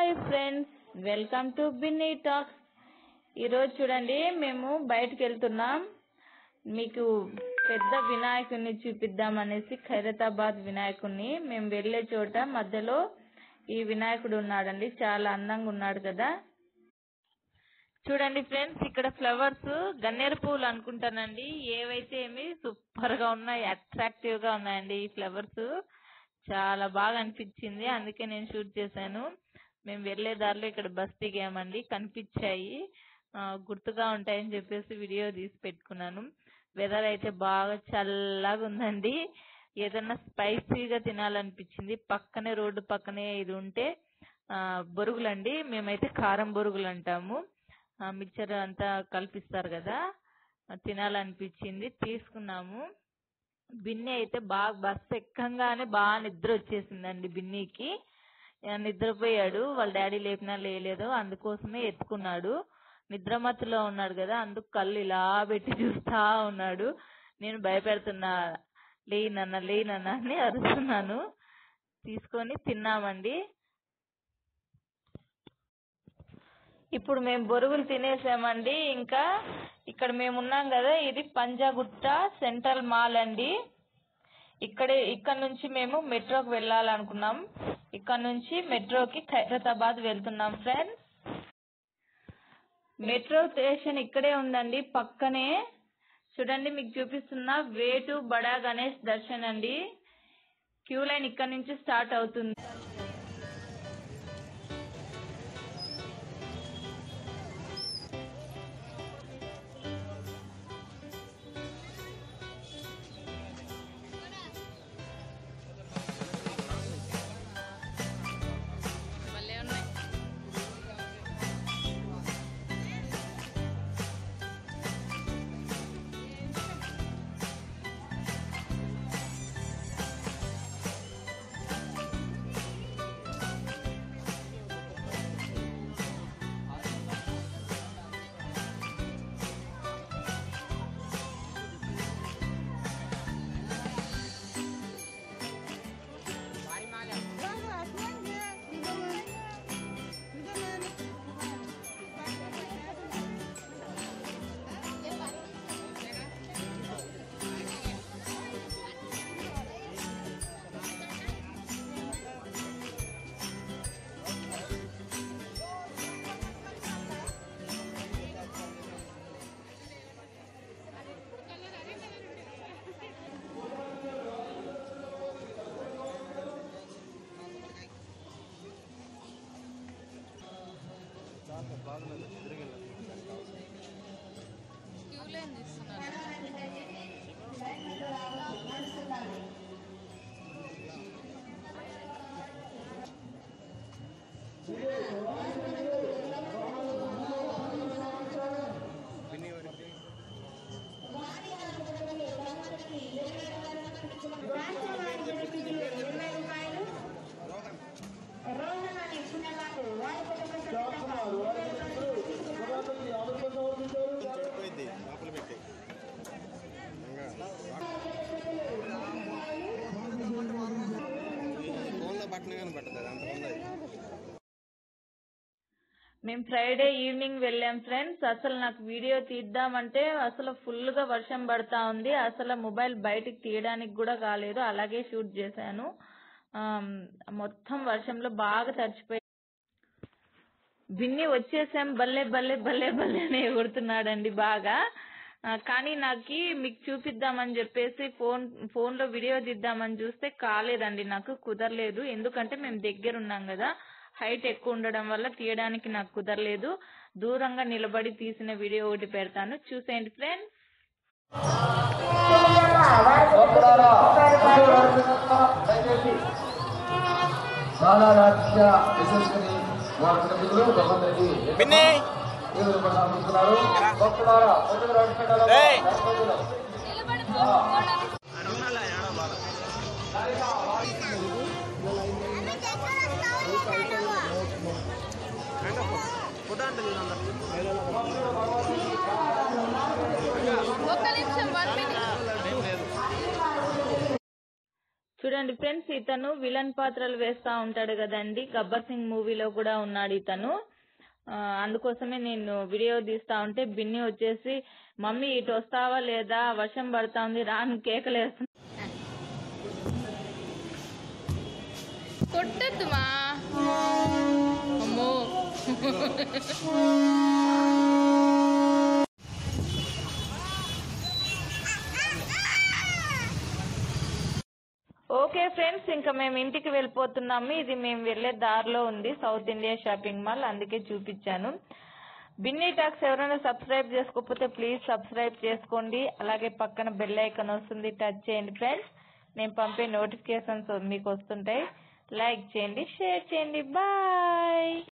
Hi friends welcome to Binny talks ఈరోజు చూడండి మేము బయటకు వెళ్తున్నాం మీకు పెద్ద వినాయకుడిని చూపిద్దామనేసి ఖైరతాబాద్ వినాయకుడిని మేము వెళ్ళే చోట మధ్యలో ఈ వినాయకుడు ఉన్నాడండి చాలా అందంగా ఉన్నాడు కదా చూడండి ఫ్రెండ్స్ ఇక్కడ ఫ్లవర్స్ గన్నేరు పువ్వులు అనుకుంటానండి ఏవైతే ఏమి సూపర్ గా ఉన్నాయి అట్రాక్టివ్ గా ఉన్నాయండి ఈ ఫ్లవర్స్ చాలా బాగా అనిపించింది అందుకే నేను షూట్ చేశాను మేము వెళ్లే దారిలో ఇక్కడ బస్ దిగామండి కనిపించాయి ఆ, గుర్తుగా ఉంటాయని చెప్పేసి వీడియో తీసి పెట్టుకున్నాను వెదర్ అయితే బాగా చల్లగా ఉందండి ఏదన్నా స్పైసీగా తినాలనిపించింది పక్కనే రోడ్డు పక్కనే ఇది ఉంటే ఆ, బొరుగులండి మేమైతే కారం బొరుగులు అంటాము ఆ, మిక్చర్ అంతా కల్పిస్తారు కదా ఆ, తినాలనిపించింది తీసుకున్నాము బిన్ని అయితే బాగా బస్సు ఎక్కంగానే బాగా నిద్ర వచ్చేసిందండి బిన్నీకి ఆ, నిద్రపోయాడు వాళ్ళ డాడీ లేపినా లేలేదు అందుకోసమే ఎత్తుకున్నాడు నిద్రమత్తులో ఉన్నాడు కదా అందుకు కళ్ళు ఇలా పెట్టి చూస్తా ఉన్నాడు నేను భయపెడుతున్నా లేనన్న లేనన్న అని అరుస్తున్నాను తీసుకొని తిన్నామండి ఇప్పుడు మేము బొరుగులు తినేసామండి ఇంకా ఇక్కడ మేము ఉన్నాం కదా ఇది పంజాగుట్ట సెంట్రల్ మాల్ అండి ఇక్కడే ఇక్కడ నుంచి మేము మెట్రోకి వెళ్ళాలనుకున్నాం ఇక్కడ నుంచి మెట్రోకి ఖైరతాబాద్ వెళ్తున్నాం ఫ్రెండ్స్ మెట్రో స్టేషన్ ఇక్కడే ఉందండి పక్కనే చూడండి మీకు చూపిస్తున్న వే టు బడా గణేష్ దర్శన్ అండి క్యూ లైన్ ఇక్కడ నుంచి స్టార్ట్ అవుతుంది చెడిపోయింది లోపల పెట్టి ఫోన్లో బట్టన కానీ పట్టదు అంతకుముందు అది మేము ఫ్రైడే ఈవినింగ్ వెళ్ళాం ఫ్రెండ్స్ అసలు నాకు వీడియో తీద్దామంటే అసలు ఫుల్ గా వర్షం పడతా ఉంది అసలు మొబైల్ బయటికి తీయడానికి కూడా కాలేదు అలాగే షూట్ చేశాను ఆమ్, మొత్తం వర్షంలో బాగా తడిచిపోయి బిన్ని వచ్చేసాం బల్లే బల్లే బల్లే బల్లే అని ఎగురుతున్నాడండి బాగా ఆ, కానీ నాకు మీకు చూపిద్దామని చెప్పేసి ఫోన్ ఫోన్ లో వీడియో తీద్దామని చూస్తే కాలేదండి నాకు కుదరలేదు ఎందుకంటే మేము దగ్గర ఉన్నాం కదా హైట్ ఎక్కువ ఉండడం వల్ల తీయడానికి నాకు కుదరలేదు దూరంగా నిలబడి తీసిన వీడియో ఒకటి పెడతాను చూసేయండి ఫ్రెండ్స్ బాలారాధ్య యశస్విని వారి సభ్యులు భగవంతుడికి పిన్ని దేవుడు ప్రసాదిస్తున్నారు భక్తులారా ముందుకు రండి ఏయ్! ఫోటో అంటే ఒక్క నిమిషం వన్ మినిట్ చూడండి ఫ్రెండ్స్ ఇతను విలన్ పాత్రలు వేస్తా ఉంటాడు కదండి గబ్బర్ సింగ్ మూవీలో కూడా ఉన్నాడు ఇతను ఆ, అందుకోసమే నేను వీడియో తీస్తా ఉంటే బిన్ని వచ్చేసి మమ్మీ ఇటు వస్తావా లేదా వర్షం పడతా ఉంది రాను కేకలేస్తుంది కొట్టద్దు మా అమ్మో ఓకే ఫ్రెండ్స్ ఇంకా మేము ఇంటికి వెళ్ళిపోతున్నాము ఇది మేము వెళ్ళే దారిలో ఉంది సౌత్ ఇండియా షాపింగ్ మాల్ అందుకే చూపించాను బిన్నీ టాక్స్ ఎవరైనా సబ్స్క్రైబ్ చేసుకోకపోతే ప్లీజ్ సబ్స్క్రైబ్ చేసుకోండి అలాగే పక్కన బెల్ ఐకాన్ వస్తుంది టచ్ చేయండి ఫ్రెండ్స్ నేను పంపే నోటిఫికేషన్స్ మీకు వస్తుంటాయి లైక్ చేయండి షేర్ చేయండి బాయ్